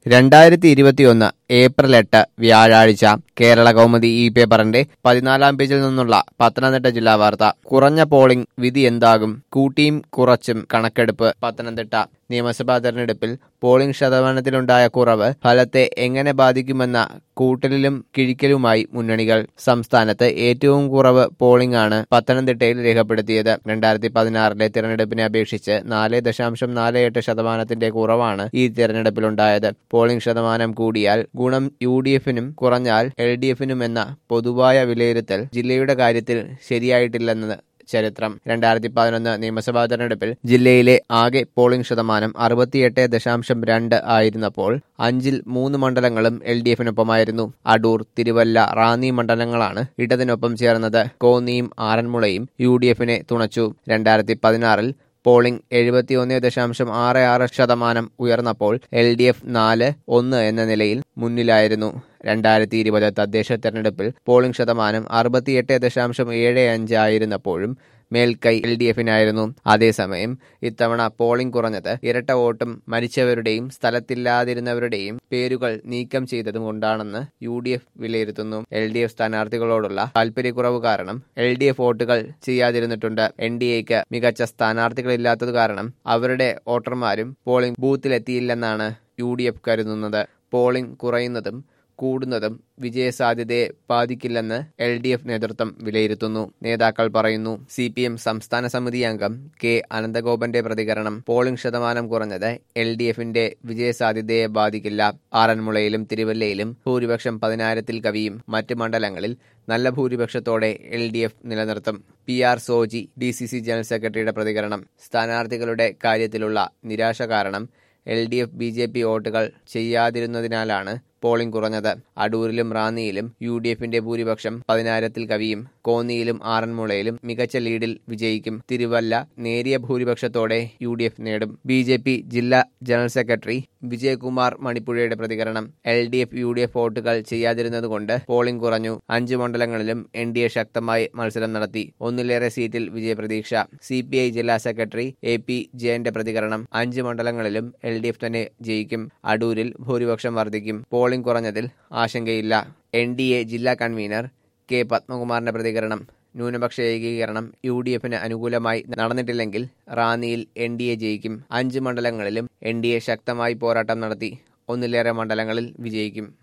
രണ്ടായിരത്തി ഇരുപത്തിയൊന്ന് ഏപ്രിൽ എട്ട് വ്യാഴാഴ്ച കേരള കൗമുദി ഈ പേപ്പറിന്റെ പതിനാലാം പേജിൽ നിന്നുള്ള പത്തനംതിട്ട ജില്ലാ വാർത്ത കുറഞ്ഞ പോളിംഗ് വിധി എന്താകും കൂട്ടിയും കുറച്ചും കണക്കെടുപ്പ് പത്തനംതിട്ട നിയമസഭാ തെരഞ്ഞെടുപ്പിൽ പോളിംഗ് ശതമാനത്തിലുണ്ടായ കുറവ് ഫലത്തെ എങ്ങനെ ബാധിക്കുമെന്ന കൂട്ടലിലും കിഴിക്കലുമായി മുന്നണികൾ സംസ്ഥാനത്ത് ഏറ്റവും കുറവ് പോളിംഗ് ആണ് പത്തനംതിട്ടയിൽ രേഖപ്പെടുത്തിയത് രണ്ടായിരത്തി പതിനാറിലെ തിരഞ്ഞെടുപ്പിനെ അപേക്ഷിച്ച് നാല് ദശാംശം നാല് എട്ട് ശതമാനത്തിന്റെ കുറവാണ് ഈ തിരഞ്ഞെടുപ്പിലുണ്ടായത് പോളിംഗ് ശതമാനം കൂടിയാൽ ഗുണം യു ഡി എഫിനും കുറഞ്ഞാൽ എൽ ഡി എഫിനും എന്ന പൊതുവായ വിലയിരുത്തൽ ജില്ലയുടെ കാര്യത്തിൽ ശരിയായിട്ടില്ലെന്നത് ചരിത്രം രണ്ടായിരത്തി പതിനൊന്ന് നിയമസഭാ തെരഞ്ഞെടുപ്പിൽ ജില്ലയിലെ ആകെ പോളിംഗ് ശതമാനം അറുപത്തിയെട്ട് ദശാംശം രണ്ട് ആയിരുന്നപ്പോൾ അഞ്ചിൽ മൂന്ന് മണ്ഡലങ്ങളും എൽ ഡി എഫിനൊപ്പമായിരുന്നു അടൂർ തിരുവല്ല റാന്നി മണ്ഡലങ്ങളാണ് ഇടതിനൊപ്പം ചേർന്നത് കോന്നിയും ആറന്മുളയും യു ഡി എഫിനെ തുണച്ചു രണ്ടായിരത്തി പതിനാറിൽ പോളിംഗ് എഴുപത്തിയൊന്ന് ദശാംശം ആറ് ആറ് ശതമാനം ഉയർന്നപ്പോൾ എൽ ഡി എഫ് നാല് ഒന്ന് എന്ന നിലയിൽ മുന്നിലായിരുന്നു രണ്ടായിരത്തി ഇരുപത് തദ്ദേശ തെരഞ്ഞെടുപ്പിൽ പോളിംഗ് ശതമാനം അറുപത്തിയെട്ട് ദശാംശം ഏഴ് അഞ്ച് ആയിരുന്നപ്പോഴും മേൽക്കൈ എൽ ഡി എഫിനായിരുന്നു അതേസമയം ഇത്തവണ പോളിംഗ് കുറഞ്ഞത് ഇരട്ട വോട്ടും മരിച്ചവരുടെയും സ്ഥലത്തില്ലാതിരുന്നവരുടെയും പേരുകൾ നീക്കം ചെയ്തതും കൊണ്ടാണെന്ന് യു ഡി എഫ് വിലയിരുത്തുന്നു എൽ ഡി എഫ് സ്ഥാനാർത്ഥികളോടുള്ള താൽപര്യക്കുറവ് കാരണം എൽ ഡി എഫ് വോട്ടുകൾ ചെയ്യാതിരുന്നിട്ടുണ്ട് എൻ ഡി എക്ക് മികച്ച സ്ഥാനാർത്ഥികളില്ലാത്തത് കാരണം അവരുടെ വോട്ടർമാരും പോളിംഗ് ബൂത്തിലെത്തിയില്ലെന്നാണ് യു ഡി എഫ് കരുതുന്നത് പോളിംഗ് കുറയുന്നതും കൂടുന്നതും വിജയസാധ്യതയെ ബാധിക്കില്ലെന്ന് എൽ ഡി എഫ് നേതൃത്വം വിലയിരുത്തുന്നു നേതാക്കൾ പറയുന്നു സി പി എം സംസ്ഥാന സമിതി അംഗം കെ അനന്തഗോപന്റെ പ്രതികരണം പോളിംഗ് ശതമാനം കുറഞ്ഞത് എൽ ഡി എഫിന്റെ വിജയസാധ്യതയെ ബാധിക്കില്ല ആറന്മുളയിലും തിരുവല്ലയിലും ഭൂരിപക്ഷം പതിനായിരത്തിൽ കവിയും മറ്റ് മണ്ഡലങ്ങളിൽ നല്ല ഭൂരിപക്ഷത്തോടെ എൽ ഡി എഫ് നിലനിർത്തും P R Soji D C C general secretary പ്രതികരണം സ്ഥാനാർത്ഥികളുടെ കാര്യത്തിലുള്ള നിരാശ കാരണം L D F B J P വോട്ടുകൾ ചെയ്യാതിരുന്നതിനാലാണ് പോളിംഗ് കുറഞ്ഞത് അടൂരിലും റാന്നിയിലും യു ഡി എഫിന്റെ ഭൂരിപക്ഷം പതിനായിരത്തിൽ കവിയും കോന്നിയിലും ആറന്മുളയിലും മികച്ച ലീഡിൽ വിജയിക്കും തിരുവല്ല നേരിയ ഭൂരിപക്ഷത്തോടെ യു ഡി എഫ് നേടും ബി ജെ പി ജില്ലാ ജനറൽ സെക്രട്ടറി വിജയകുമാർ മണിപ്പുഴയുടെ പ്രതികരണം L D F U D F വോട്ടുകൾ ചെയ്യാതിരുന്നതുകൊണ്ട് പോളിംഗ് കുറഞ്ഞു അഞ്ച് മണ്ഡലങ്ങളിലും എൻ ഡി എ ശക്തമായി മത്സരം നടത്തി ഒന്നിലേറെ സീറ്റിൽ വിജയപ്രതീക്ഷ സി പി ഐ ജില്ലാ സെക്രട്ടറി എ പി ജയന്റെ പ്രതികരണം അഞ്ച് മണ്ഡലങ്ങളിലും എൽ ഡി എഫ് തന്നെ ജയിക്കും അടൂരിൽ ഭൂരിപക്ഷം വർദ്ധിക്കും പോളിംഗ് കുറഞ്ഞതിൽ ആശങ്കയില്ല എൻ ഡി എ ജില്ലാ കൺവീനർ കെ പത്മകുമാറിന്റെ പ്രതികരണം ന്യൂനപക്ഷ ഏകീകരണം യു ഡി എഫിന് അനുകൂലമായി നടന്നിട്ടില്ലെങ്കിൽ റാന്നിയിൽ എൻ ഡി എ ജയിക്കും അഞ്ച് മണ്ഡലങ്ങളിലും എൻ ഡി എ ശക്തമായി പോരാട്ടം നടത്തി ഒന്നിലേറെ മണ്ഡലങ്ങളിൽ വിജയിക്കും